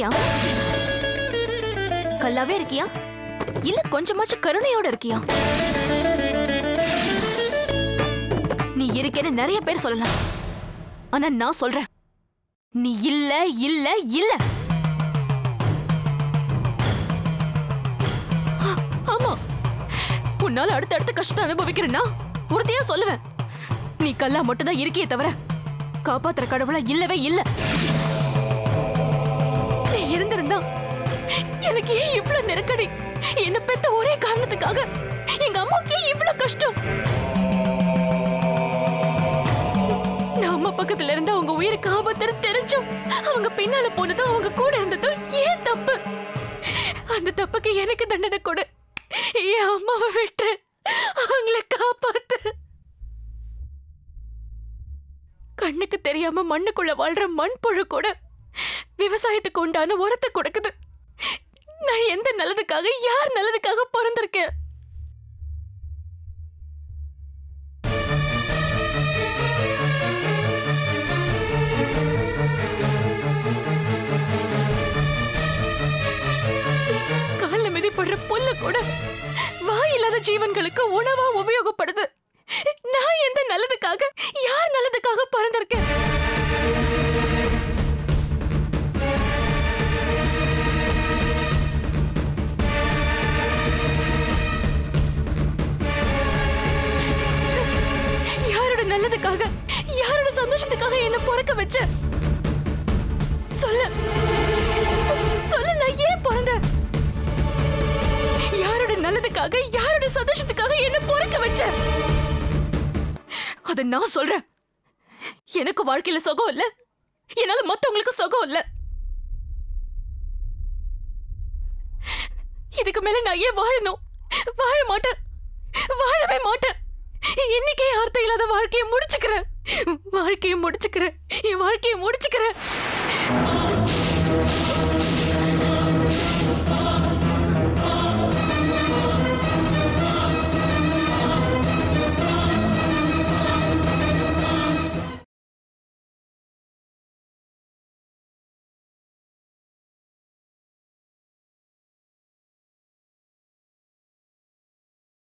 இருக்கியா கல்லாவே இருக்கியா இல்ல கொஞ்சமாச்சும் கருணையோட இருக்கியா நீ இருக்கேன்னு நிறைய பேர் சொல்லலாம் ஆனா நான் சொல்றேன் நீ இல்ல இல்ல இல்ல ஆ- ஆமா உன்னால அடுத்தடுத்த கஷ்டத்தை அனுபவிக்கிறேன்னா உறுதியா சொல்லுவேன் நீ கல்லா மட்டும் தான் இருக்கியே தவிர காப்பாத்துற கடவுளா இல்லவே இல்ல நீ இருந்திருந்தா எனக்கு ஏன் இவ்ளோ நெருக்கடி என்ன பெத்த ஒரே காரணத்துக்காக எங்க அம்மாவுக்கு ஏன் இவ்ளோ கஷ்டம் நான் அம்மா பக்கத்துல இருந்து அவங்க உயிருக்கு ஆபத்துன்னு தெரிஞ்சும் அவங்க பின்னால போனதும் அவங்க கூட இருந்ததும் ஏன் தப்பு அந்த தப்புக்கு எனக்கு தண்டனை கொடு என் அம்மாவை விட்டு அவங்கள காப்பாத்து கண்ணுக்கு தெரியாம மண்ணுக்குள்ள வாழ்ற மண்புழு கூட விவசாயத்துக்கு உண்டான உரத்தை கொடுக்குது நான் எந்த நல்லதுக்காக யார் நல்லதுக்காக பிறந்திருக்கேன் கால்ல மிதிப்படுற புல்லு கூட வாய் இல்லாத ஜீவன்களுக்கு உணவா உபயோகப்படுது நான் எந்த நல்லதுக்காக யார் நல்லதுக்காக பிறந்திருக்கேன் யாரோட நல்லதுக்காக யாரோட சந்தோஷத்துக்காக என்ன பிறக்க வச்ச சொல்லு சொல்லு நான் ஏன் பிறந்தேன் யாரோட நல்லதுக்காக யாரோட சந்தோஷத்துக்காக என்ன பிறக்க வச்ச அத நான் சொல்றேன் எனக்கு வாழ்க்கையில சுகம் இல்ல என்னால மத்தவங்களுக்கு சுகம் இல்ல இதுக்கு மேல நான் ஏன் வாழணும் வாழ மாட்டேன் வாழவே மாட்டேன் இன்னைக்கே அர்த்தம் இல்லாத வாழ்க்கையை முடிச்சுக்கிறேன் வாழ்க்கையை முடிச்சுக்கிறேன் என் வாழ்க்கையை முடிச்சுக்கிறேன்